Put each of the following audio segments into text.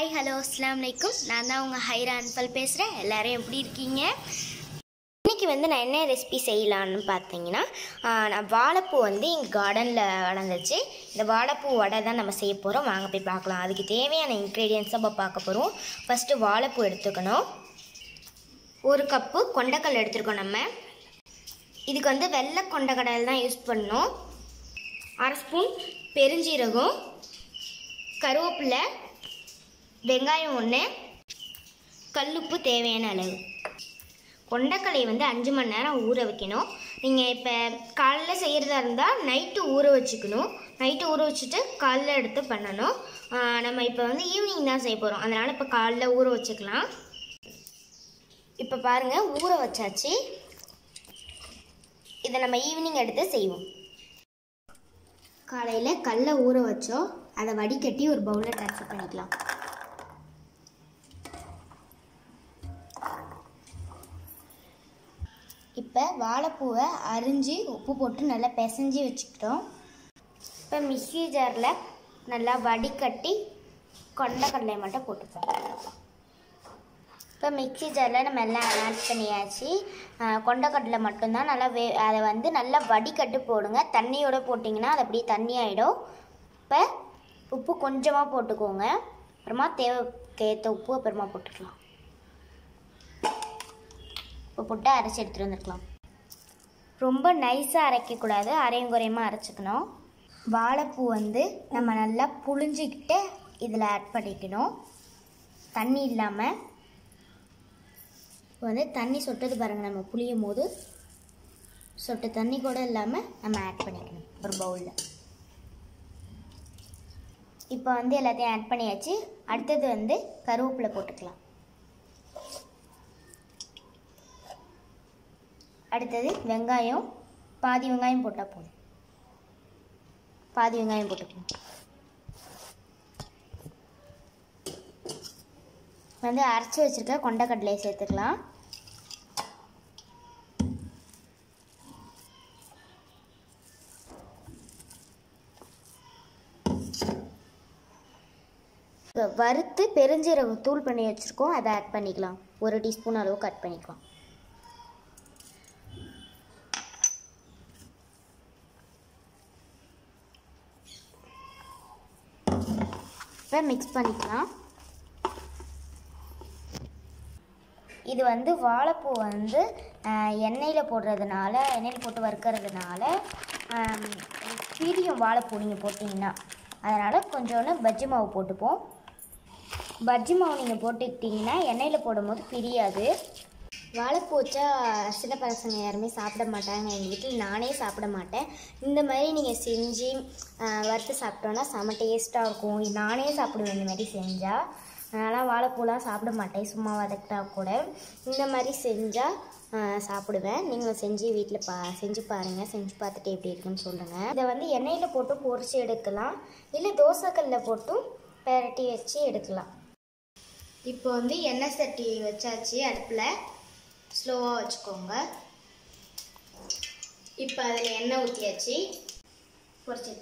hi hello அஸ்லாம் வலைக்கும் நான் தான் உங்கள் ஹைரா அன்பல் பேசுகிறேன் எல்லாரும் எப்படி இருக்கீங்க இன்றைக்கி வந்து நான் என்ன ரெசிபி செய்யலான்னு பார்த்தீங்கன்னா ஆ, நான் வாழைப்பூ வந்து எங்கள் கார்டனில் வளர்ந்துச்சு இந்த வாழைப்பூ வடை தான் நம்ம செய்ய போகிறோம் வாங்க போய் பார்க்கலாம் அதுக்கு தேவையான இன்க்ரீடியன்ஸை நம்ம பார்க்க போகிறோம் ஃபஸ்ட்டு வாழைப்பூ எடுத்துக்கணும் ஒரு கப்பு கொண்டைக்கல் எடுத்துருக்கோம் நம்ம இதுக்கு வந்து வெள்ளை கொண்டைக்கடலை தான் யூஸ் பண்ணணும் அரை ஸ்பூன் பெருஞ்சீரகம் கருவேப்பிலை வெங்காயம் ஒன்று கல்லுப்பு தேவையான அளவு கொண்டைக்கல்லை வந்து அஞ்சு மணி நேரம் ஊற வைக்கணும் நீங்கள் இப்போ காலைல செய்கிறதா இருந்தால் நைட்டு ஊற வச்சுக்கணும் நைட்டு ஊற வச்சுட்டு காலைல எடுத்து பண்ணணும் ஆஹ் நம்ம இப்போ வந்து ஈவினிங் தான் செய்ய போகிறோம் அதனால் இப்போ காலைல ஊற வச்சுக்கலாம் இப்போ பாருங்கள் ஊற வச்சாச்சு இதை நம்ம ஈவினிங் எடுத்து செய்வோம் காலையில் கல்லை ஊற வச்சோம் அதை வடிகட்டி ஒரு பவுலில் ட்ரான்ஸ்ஃபர் பண்ணிக்கலாம் இப்போ வாழைப்பூவை அரிஞ்சு உப்பு போட்டு நல்லா பிசைஞ்சு வச்சுக்கிட்டோம் இப்போ மிக்ஸி ஜாரில் நல்லா வடிகட்டி கொண்டைக்கடலை மட்டும் போட்டுப்போம் இப்போ மிக்ஸி ஜாரில் நம்ம எல்லாம் ஆட் பண்ணியாச்சு ஆஹ் கொண்டைக்கடலை மட்டும்தான் நல்லா வே அதை வந்து நல்லா வடிகட்டு போடுங்க தண்ணியோட போட்டிங்கன்னா அது அப்படியே தண்ணி ஆகிடும் இப்போ உப்பு கொஞ்சமாக போட்டுக்கோங்க அப்புறமா தேவைக்கேற்ற உப்பு அப்புறமா போட்டுக்கலாம் உப்பு போட்டு அரைச்சி எடுத்துகிட்டு வந்துருக்கலாம் ரொம்ப நைஸாக அரைக்கக்கூடாது அரையும் குறையமாக அரைச்சிக்கணும் வாழைப்பூ வந்து நம்ம நல்லா புழிஞ்சிக்கிட்டு இதில் ஆட் பண்ணிக்கணும் தண்ணி இல்லாமல் இப்போ வந்து தண்ணி சொட்டது பாருங்கள் நம்ம புளியும் போது சொட்டு தண்ணி கூட இல்லாமல் நம்ம ஆட் பண்ணிக்கணும் ஒரு பவுலில் இப்போ வந்து எல்லாத்தையும் ஆட் பண்ணியாச்சு அடுத்தது வந்து கருவேப்பிலை போட்டுக்கலாம் அடுத்தது வெங்காயம் பாதி வெங்காயம் போட்டால் போதும் பாதி வெங்காயம் போட்டுக்கணும் வந்து அரைச்சி வச்சுருக்க கொண்டைக்கடலையை சேர்த்துக்கலாம் இப்போ வறுத்து பெருஞ்சீரகம் தூள் பண்ணி வச்சுருக்கோம் அதை ஆட் பண்ணிக்கலாம் ஒரு டீஸ்பூன் அளவு கட் பண்ணிக்கலாம் இப்போ மிக்ஸ் பண்ணிக்கலாம் இது வந்து வாழைப்பூ வந்து ஆஹ், எண்ணெயில் போடுறதுனால எண்ணெயில் போட்டு வறுக்கிறதுனால ஆம், பிரியும் வாழைப்பூ நீங்கள் போட்டிங்கன்னா அதனால் கொஞ்சோண்டு பஜ்ஜி மாவு போட்டுப்போம் பஜ்ஜி மாவு நீங்கள் போட்டுக்கிட்டிங்கன்னா எண்ணெயில் போடும்போது பிரியாது வாழைப்பூ வச்சா சின்ன பசங்க யாருமே சாப்பிட மாட்டாங்க எங்கள் வீட்டில் நானே சாப்பிட மாட்டேன் இந்த மாதிரி நீங்கள் செஞ்சு ஆஹ், வறுத்து சாப்பிட்டோன்னா செம டேஸ்ட்டாக இருக்கும் நானே சாப்பிடுவேன் இந்த மாதிரி செஞ்சால் அதனால் வாழைப்பூலாம் சாப்பிட மாட்டேன் சும்மா வதக்கிட்டா கூட இந்த மாதிரி செஞ்சால் சாப்பிடுவேன் நீங்களும் செஞ்சு வீட்டில் பா செஞ்சு பாருங்கள் செஞ்சு பார்த்துட்டு எப்படி இருக்குன்னு சொல்லுங்கள் இதை வந்து எண்ணெயில் போட்டு பொரிச்சு எடுக்கலாம் இல்லை தோசைக்கல்லில் போட்டும் பெரட்டி வச்சு எடுக்கலாம் இப்போ வந்து எண்ணெய் சட்டி வச்சாச்சு அடுப்பில் ஸ்லோவாக வச்சுக்கோங்க இப்போ அதில் எண்ணெய் ஊற்றியாச்சு பொரிச்சு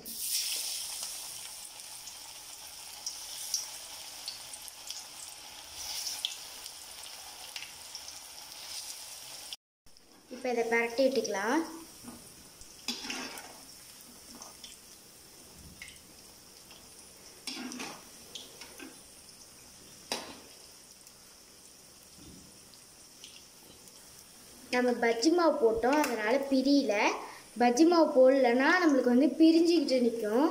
இப்போ இதை பரட்டி விட்டுக்கலாம் நம்ம பஜ்ஜி மாவு போட்டோம் அதனால் பிரியல பஜ்ஜி மாவு போடலன்னா நம்மளுக்கு வந்து பிரிஞ்சுக்கிட்டு நிற்கும்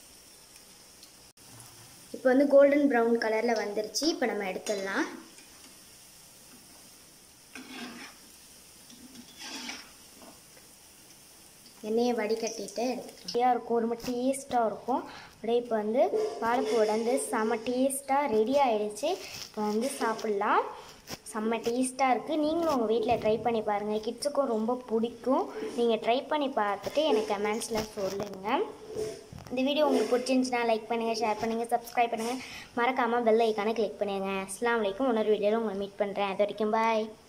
இப்போ வந்து கோல்டன் ப்ரௌன் கலரில் வந்துருச்சு இப்போ நம்ம எடுத்துடலாம் எண்ணெயை வடிகட்டிட்டு எடுத்துக்கலாம் இருக்கும் ரொம்ப டேஸ்ட்டாக இருக்கும் அப்படியே இப்போ வந்து வாழைப்பூ உடந்து செம்ம டேஸ்ட்டாக ரெடி ஆயிடுச்சு இப்போ வந்து சாப்பிட்லாம் செம்ம டேஸ்ட்டாக இருக்குது நீங்களும் உங்கள் வீட்டில் ட்ரை பண்ணி பாருங்கள் கிட்ஸுக்கும் ரொம்ப பிடிக்கும் நீங்கள் ட்ரை பண்ணி பார்த்துட்டு எனக்கு கமெண்ட்ஸில் சொல்லுங்கள் இந்த வீடியோ உங்களுக்கு பிடிச்சிருந்துச்சுன்னா லைக் பண்ணுங்கள் ஷேர் பண்ணுங்கள் சப்ஸ்கிரைப் பண்ணுங்கள் மறக்காமல் பெல் ஐக்கானை கிளிக் பண்ணுங்கள் அஸ்லாம் வலைக்கும் இன்னொரு வீடியோவில் உங்களை மீட் பண்ணுறேன் அது வரைக்கும் பாய்